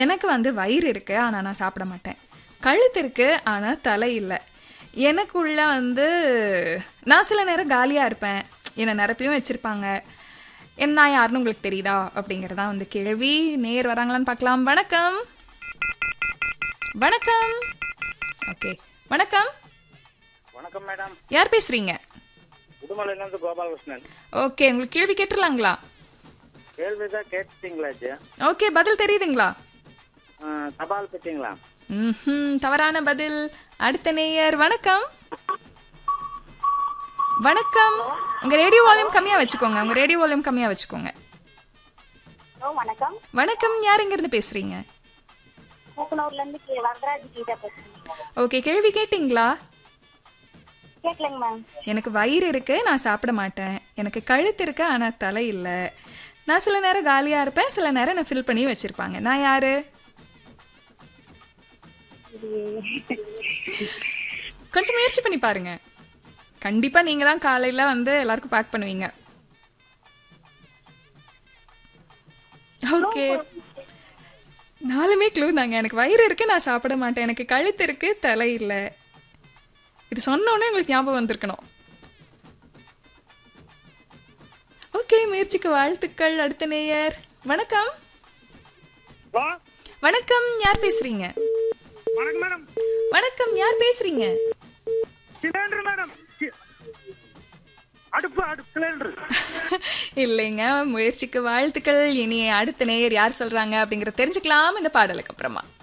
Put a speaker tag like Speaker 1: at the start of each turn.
Speaker 1: எனக்கு வந்து வயிறு இருக்கு ஆனால் நான் சாப்பிட மாட்டேன் கழுத்து இருக்கு ஆனால் தலை இல்லை எனக்குள்ள வந்து நான் சில நேரம் காலியாக இருப்பேன் என்னை நிரப்பியும் வச்சுருப்பாங்க என்ன நான் யாருன்னு உங்களுக்கு தெரியுதா அப்படிங்கிறதா வந்து கேள்வி நேர் வராங்களான்னு பார்க்கலாம் வணக்கம் வணக்கம் ஓகே வணக்கம்
Speaker 2: வணக்கம் மேடம்
Speaker 1: யார் பேசுறீங்க
Speaker 2: உடுமலையிலேருந்து கோபாலகிருஷ்ணன்
Speaker 1: ஓகே உங்களுக்கு கேள்வி கேட்டுடலாங்களா
Speaker 2: கேள்விதான் கேட்டுட்டீங்களாச்சு
Speaker 1: ஓகே பதில் தெரியுதுங்களா
Speaker 2: ஆ, தபால் பெற்றீங்களா
Speaker 1: ம்ஹும், தவறான பதில் அடுத்த நேயர் வணக்கம் வணக்கம் உங்க ரேடியோ வால்யூம் கம்மியா வச்சுக்கோங்க உங்க ரேடியோ வால்யூம் கம்மியா வச்சுக்கோங்க
Speaker 3: ஹலோ வணக்கம்
Speaker 1: வணக்கம் யார் எங்க இருந்து பேசுறீங்க
Speaker 3: மூக்கனூர்ல இருந்து கே- வரதராஜ் கீதா பேசுறேன்
Speaker 1: ஓகே கேள்வி கேட்டிங்களா
Speaker 3: கேட்கலங்க மேம்
Speaker 1: எனக்கு வயிறு இருக்கு நான் சாப்பிட மாட்டேன் எனக்கு கழுத்து இருக்கு ஆனா தலை இல்லை நான் சில நேரம் காலியா இருப்பேன் சில நேரம் நான் ஃபில் பண்ணி வச்சிருப்பாங்க நான் யாரு கொஞ்சம் முயற்சி பண்ணி பாருங்க கண்டிப்பா நீங்க தான் காலையில வந்து எல்லாருக்கும் பேக் பண்ணுவீங்க ஓகே நாலுமே க்ளூ தாங்க எனக்கு வயிறு இருக்கு நான் சாப்பிட மாட்டேன் எனக்கு கழுத்து இருக்கு தலை இல்லை இது சொன்ன உடனே உங்களுக்கு ஞாபகம் வந்திருக்கணும் ஓகே முயற்சிக்கு வாழ்த்துக்கள் அடுத்த நேயர் வணக்கம்
Speaker 2: ஹலோ
Speaker 1: வணக்கம் யார் பேசுறீங்க
Speaker 2: வணக்கம் மேடம்
Speaker 1: வணக்கம் யார் பேசுறீங்க
Speaker 2: சிலிண்டர் மேடம் சி- அடுப்பு அடுப்பு சிலிண்டர்
Speaker 1: இல்லைங்க முயற்சிக்கு வாழ்த்துக்கள் இனி அடுத்த நேயர் யார் சொல்றாங்க அப்படிங்கறத தெரிஞ்சுக்கலாம் இந்த பாடலுக்கு அப்புறமா